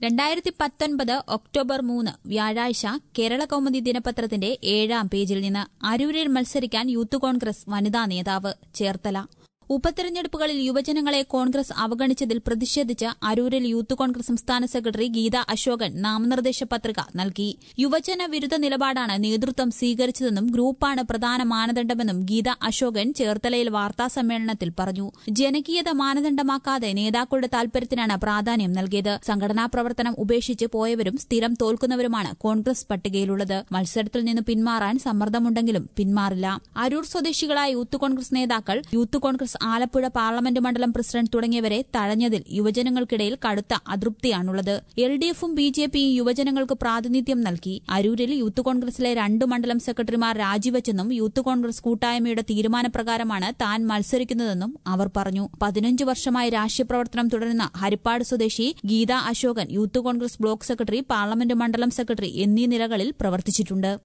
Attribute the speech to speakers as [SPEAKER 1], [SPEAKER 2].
[SPEAKER 1] രണ്ടായിരത്തി പത്തൊൻപത് ഒക്ടോബർ മൂന്ന് വ്യാഴാഴ്ച കേരള കൗമുദി ദിനപത്രത്തിന്റെ ഏഴാം പേജിൽ നിന്ന് അരൂരിൽ മത്സരിക്കാൻ യൂത്ത് കോൺഗ്രസ് വനിതാ നേതാവ് ചേർത്തല ഉപതെരഞ്ഞെടുപ്പുകളിൽ യുവജനങ്ങളെ കോൺഗ്രസ് അവഗണിച്ചതിൽ പ്രതിഷേധിച്ച് അരൂരിൽ യൂത്ത് കോൺഗ്രസ് സംസ്ഥാന സെക്രട്ടറി ഗീത അശോകൻ നാമനിർദ്ദേശ പത്രിക നൽകി യുവജന വിരുദ്ധ നിലപാടാണ് നേതൃത്വം സ്വീകരിച്ചതെന്നും ഗ്രൂപ്പാണ് പ്രധാന മാനദണ്ഡമെന്നും ഗീത അശോകൻ ചേർത്തലയിൽ വാർത്താസമ്മേളനത്തിൽ പറഞ്ഞു ജനകീയത മാനദണ്ഡമാക്കാതെ നേതാക്കളുടെ താൽപര്യത്തിനാണ് പ്രാധാന്യം നൽകിയത് സംഘടനാ പ്രവർത്തനം ഉപേക്ഷിച്ച് പോയവരും സ്ഥിരം തോൽക്കുന്നവരുമാണ് കോൺഗ്രസ് പട്ടികയിലുള്ളത് മത്സരത്തിൽ നിന്ന് പിന്മാറാൻ സമ്മർദ്ദമുണ്ടെങ്കിലും പിന്മാറില്ല അരൂർ സ്വദേശികളായ യൂത്ത് കോൺഗ്രസ് നേതാക്കൾ യൂത്ത് കോൺഗ്രസ് ആലപ്പുഴ പാർലമെന്റ് മണ്ഡലം പ്രസിഡന്റ് തുടങ്ങിയവരെ തഴഞ്ഞതിൽ യുവജനങ്ങൾക്കിടയിൽ കടുത്ത അതൃപ്തിയാണുള്ളത് എൽ ഡി എഫും ബി ജെ പിയും യുവജനങ്ങൾക്ക് പ്രാതിനിധ്യം നൽകി അരൂരിൽ യൂത്ത് കോൺഗ്രസിലെ രണ്ട് മണ്ഡലം സെക്രട്ടറിമാർ രാജിവെച്ചെന്നും യൂത്ത് കോൺഗ്രസ് കൂട്ടായ്മയുടെ തീരുമാനപ്രകാരമാണ് താൻ മത്സരിക്കുന്നതെന്നും അവർ പറഞ്ഞു പതിനഞ്ച് വർഷമായി രാഷ്ട്രീയ പ്രവർത്തനം തുടരുന്ന ഹരിപ്പാട് സ്വദേശി Geetha Ashokan youth Congress block secretary parliament മണ്ഡലം സെക്രട്ടറി എന്നീ നിലകളിൽ പ്രവർത്തിച്ചിട്ടുണ്ട്